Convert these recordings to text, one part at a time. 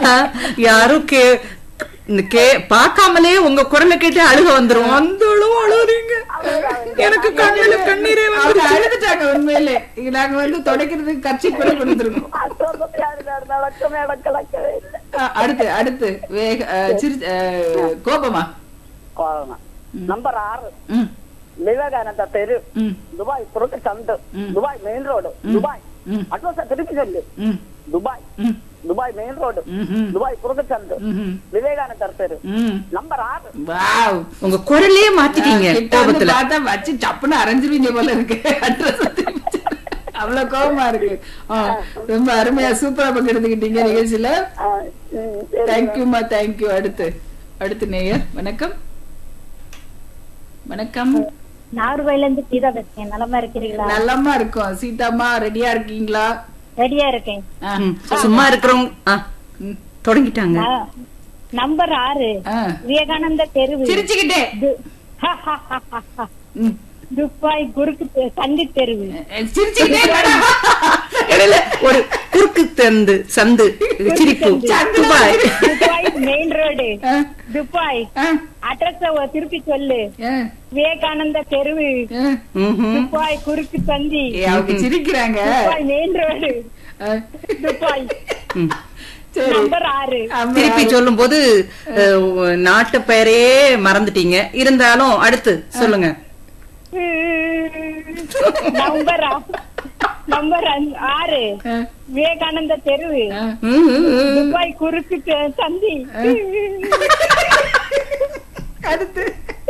யாரும் K K பார்க்காமலே உங்க குரலை கேட்டு அழுக வந்துரும் அந்த அளவு அழுகுறீங்க எனக்கு கண்ணுல கண்ணீரே அவங்க வந்து அழுதுட்டாங்க உண்மையிலே இங்க நாங்க வந்து தொடக்கிறதுக்கு கட்சி கூட கொடுத்துருக்கோம் நடக்கமே நடக்கவே இல்லை அஹ், அடுத்து அடுத்து வேக அஹ், சிரி- அஹ், கோபமா கோவம். நம்பர் ஆறு ம் விவேகானந்தா தெரு ம் துபாய் புரோட்டு சந்து ம். துபாய் மெயின் ரோடு துபாய் ம். அட்வான்ஸா திருப்பி சொல்லு ம் துபாய் ம் துபாய் மெயின் ரோடு ம்ஹும். துபாய் புரோட்டு சந்து ம்ஹும். விவேகானந்தர் தெரு ம் நம்பர் ஆறு வாவ் உங்க குரலே மாத்திட்டீங்க கிட்ட வந்து கோபத்துல பார்த்தா வச்சு சப்புன்னு அரைஞ்சிருவீங்க போல இருக்கு அட்ரஸ் அவ்வளவு கோபமா இருக்கு ஆ, ரொம்ப அருமையா சூப்பரா பங்கெடுத்துக்கிட்டீங்க நிகழ்ச்சியில ஆ, ம், சரி. தேங்க்யூமா தேங்க்யூ அடுத்து அடுத்து நேயர் வணக்கம் வணக்கம் நாகர்கோயில இருந்து கீதா பேசுறேன் நலமா இருக்கிறீங்களா நல்லமா இருக்கும் சீதாம்மா ரெடியா இருக்கீங்களா ரெடியா இருக்கேன் ம், சும்மா இருக்கிறவங்க ஆ, ம். தொடங்கிட்டாங்க ந- நம்பர் ஆறு ஆ. விவேகானந்த தெருவு சிரிச்சுக்கிட்டே து- ம். துப்பாய் குறுக்கு தெ- சந்தி தெருவு சிரிச்சுக்கிட்டே மேடம். இடையில ஒரு குறுக்கு தந்து சந்து சிரிப்பு துபாய் துபாய் மெயின் ரோடு ஆ, துபாய் ஆ, அட்ரஸ் திருப்பி சொல்லு ஆ, விவேகானந்த தெருவு ஆ. ம்ஹும். துபாய் குறுக்கு சந்தி ஏ, அவங்க சிரிக்கிறாங்க துபாய் மெயின் ரோடு ஆ. துபாய் ம். சரி நம்பர் ஆறு ஆமா. திருப்பி சொல்லும் போது நாட்டு பெயரே மறந்துட்டீங்க இருந்தாலும் அடுத்து சொல்லுங்க நம்பர் ஆ- நம்பர் அஞ்- ஆறு ஆ, விவேகானந்த தெருவு ஆ. ம், ம், ம். துபாய் குறுக்கு த- சந்தி அடுத்து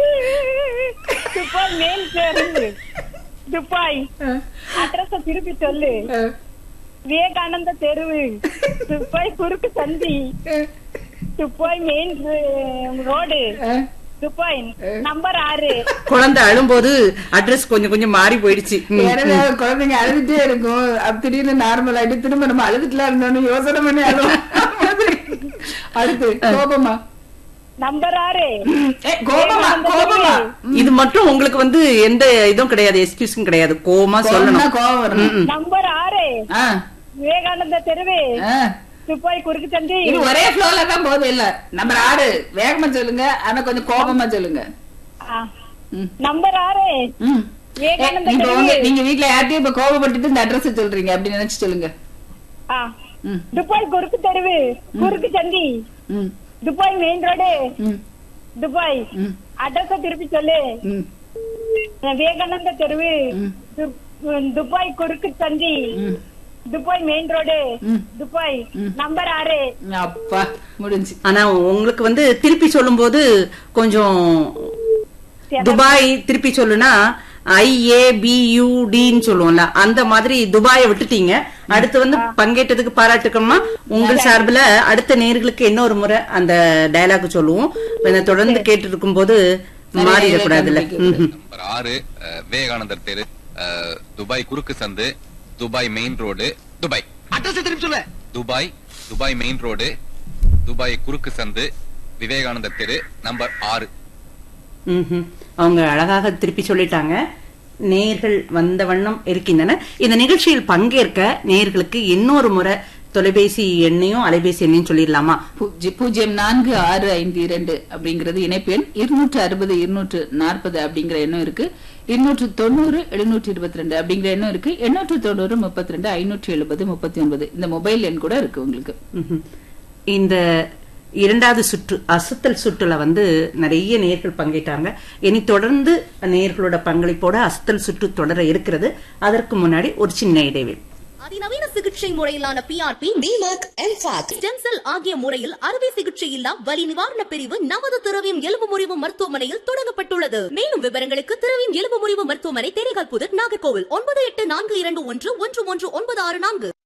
துபாய் மேல் தெருவு துபாய் ஆ, அட்ரஸ் திருப்பி சொல்லு ஆ, விவேகானந்த தெருவு துபாய் குறுக்கு சந்தி ஆ, துபாய் மெயின் ரோடு ஆ. துபாய் நம்பர் ஆறு குழந்தை அழும்போது அட்ரஸ் கொஞ்சம் கொஞ்சம் மாறி போயிடுச்சு ம், வேற ம். ஏதாவது குழந்தைங்க அழுதுட்டே இருக்கும் அப்ப திடீர்னு நார்மல் ஆயிட்டு திரும்ப நம்ம அழுதுட்டுலாம் இருந்தோம்னு யோசனை பண்ணி அழுவோம் அடுத்து கோபமா நம்பர் ஆறு ஏ, கோபமா கோபமா இது மட்டும் உங்களுக்கு வந்து எந்த இதுவும் கிடையாது எக்ஸ்கியூஸும் கிடையாது கோவமா கோபம்னா சொல்லணும் கோபம் வரணும் நம்பர் ஆறு ஆ, விவேகானந்த தெருவு ஆ. துபாய் குறுக்கு சந்தி இது ஒரே ஃப்ளோல தான் போகுது இல்ல நம்பர் ஆறு வேகமா சொல்லுங்க ஆனா கொஞ்சம் கோபமா சொல்லுங்க ஆ. ம். நம்பர் ஆறு ம். விவேகானந்த ஏ, இப்ப தெருவு உங்க நீங்க வீட்ல யார்ட்டையும் இப்ப கோபப்பட்டுட்டு இந்த அட்ரஸ் சொல்றீங்க அப்படி நினைச்சு சொல்லுங்க ஆ. ம், துபாய் குறுக்கு தெருவு குறுக்கு சந்தி ம், துபாய் மெயின் ரோடு ம், துபாய் ம், அட்ரஸ் திருப்பி சொல்லு ம், விவேகானந்த தெருவு ம். து- துபாய் குறுக்கு சந்தி ம். துபாய் மெயின் ரோடு ம். துபாய் ம். நம்பர் ஆறு அப்பா முடிஞ்சு ஆனா உங்களுக்கு வந்து திருப்பி சொல்லும்போது கொஞ்சம் சரி. துபாய் திருப்பி சொல்லுனா ஐஏபியூடின்னு சொல்லுவோம்ல அந்த மாதிரி துபாயை விட்டுட்டீங்க அடுத்து வந்து பங்கேற்றதுக்கு பாராட்டுக்கம்மா உங்கள் சார்பில் அடுத்த நேர்களுக்கு இன்னொரு முறை அந்த டயலாக் சொல்லுவோம் இதை தொடர்ந்து கேட்டு இருக்கும் போது மாறிடக்கூடாதுல்ல ம்ஹும். நம்பர் ஆறு அஹ், விவேகானந்தர் தெரு அஹ், துபாய் குறுக்கு சந்து Dubai main road Dubai address திருப்பி சொல்லு Dubai Dubai main road Dubai குறுக்கு சந்து விவேகானந்தர் தெரு நம்பர் ஆறு ம்ஹும். அவங்க அழகாக திருப்பி சொல்லிட்டாங்க நேர்கள் வந்த வண்ணம் இருக்கின்றன இந்த நிகழ்ச்சியில் பங்கேற்க நேர்களுக்கு இன்னொரு முறை தொலைபேசி எண்ணையும் அலைபேசி எண்ணையும் சொல்லிடலாமா பூஜ்ஜி- பூஜ்ஜியம் நான்கு ஆறு ஐந்து இரண்டு அப்படிங்கிறது இணைப்பு எண் இருநூற்று அறுபது இருநூற்று நாற்பது அப்படிங்கிற எண்ணம் இருக்கு இருநூற்று தொண்ணூறு எழுநூற்று இருபத்தி ரெண்டு அப்படிங்கிற எண்ணம் இருக்கு எண்ணூற்று தொண்ணூறு முப்பத்தி ரெண்டு ஐநூற்று எழுபது முப்பத்தி ஒன்பது இந்த மொபைல் எண் கூட இருக்கு உங்களுக்கு ம்ஹும். இந்த இரண்டாவது சுற்று அசுத்தல் சுற்றுல வந்து நிறைய நேர்கள் பங்கேற்றாங்க இனி தொடர்ந்து நேர்களோட பங்களிப்போட அசுத்தல் சுற்று தொடர இருக்கிறது அதற்கு முன்னாடி ஒரு சின்ன இடைவெளி அதிநவீன சிகிச்சை முறையிலான பிஆர்பி டிமாக் எம்பாக் ஸ்டெம் செல் ஆகிய முறையில் அறுவை சிகிச்சை இல்லா வலி நிவாரண பிரிவு நமது திரவியம் எலும்பு முறிவு மருத்துவமனையில் தொடங்கப்பட்டுள்ளது மேலும் விவரங்களுக்கு திரவியம் எலும்பு முறிவு மருத்துவமனை தேனிகால் புதர் நாகர்கோவில் ஒன்பது எட்டு நான்கு இரண்டு ஒன்று ஒன்று ஒன்று ஒன்பது ஆறு நான்கு